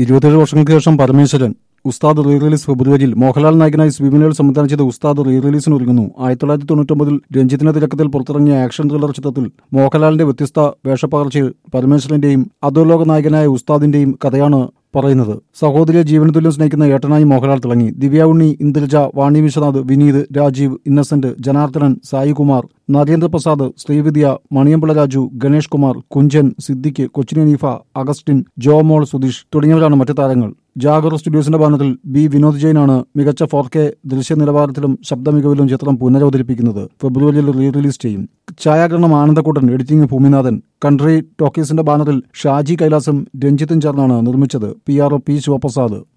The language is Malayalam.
ഇരുപത്തേഴ് വർഷങ്ങൾക്ക് ശേഷം പരമേശ്വരൻ ഉസ്താദ് റീ റിലീസ് ഫെബ്രുവരിയിൽ മോഹൻലാൽ നായകനായി സ്വിമിനേൽ സംവിധാനം ചെയ്ത ഉസ്താദ് റീ റിലീസിന് ഒരുങ്ങുന്നു ആയിരത്തി തൊള്ളായിരത്തി തൊണ്ണൂറ്റൊമ്പതിൽ രഞ്ജിത്തിന്റെ തിരക്കത്തിൽ പുറത്തിറങ്ങിയ ആക്ഷൻ ത്രില്ലർ ചിത്രത്തിൽ മോഹൻലാലിന്റെ വ്യത്യസ്ത വേഷപ്പകർച്ചയിൽ പരമേശ്വരന്റെയും അധോലോക നായകനായ ഉസ്താദിന്റെയും കഥയാണ് പറയുന്നത് സഹോദരിയെ ജീവന തുല്യം സ്നേഹിക്കുന്ന ഏട്ടനായി മോഹൻലാൽ തിളങ്ങി ദിവ്യ ഉണ്ണി ഇന്ദ്രജ വാണി വിശ്വനാഥ് വിനീത് രാജീവ് ഇന്നസെന്റ് ജനാർദ്ദനൻ സായികുമാർ നരേന്ദ്രപ്രസാദ് ശ്രീവിദ്യ മണിയമ്പിള രാജു ഗണേഷ് കുമാർ കുഞ്ചൻ സിദ്ദിഖ് കൊച്ചിൻ നീഫ അഗസ്റ്റിൻ ജോമോൾ സുധീഷ് തുടങ്ങിയവരാണ് മറ്റു താരങ്ങൾ ജാഗർ സ്റ്റുഡിയോസിന്റെ ബാനറിൽ ബി വിനോദ് ജെയിനാണ് മികച്ച ഫോർ കെ ദൃശ്യ നിലവാരത്തിലും ശബ്ദ മികവിലും ചിത്രം പുനരവതരിപ്പിക്കുന്നത് ഫെബ്രുവരിയിൽ റീ റിലീസ് ചെയ്യും ഛായാഗ്രഹണം ആനന്ദക്കൂട്ടൻ എഡിറ്റിംഗ് ഭൂമിനാഥൻ കൺട്രി ടോക്കീസിന്റെ ബാനറിൽ ഷാജി കൈലാസും രഞ്ജിത്തും ചേർന്നാണ് നിർമ്മിച്ചത് P R O P Sivaprasad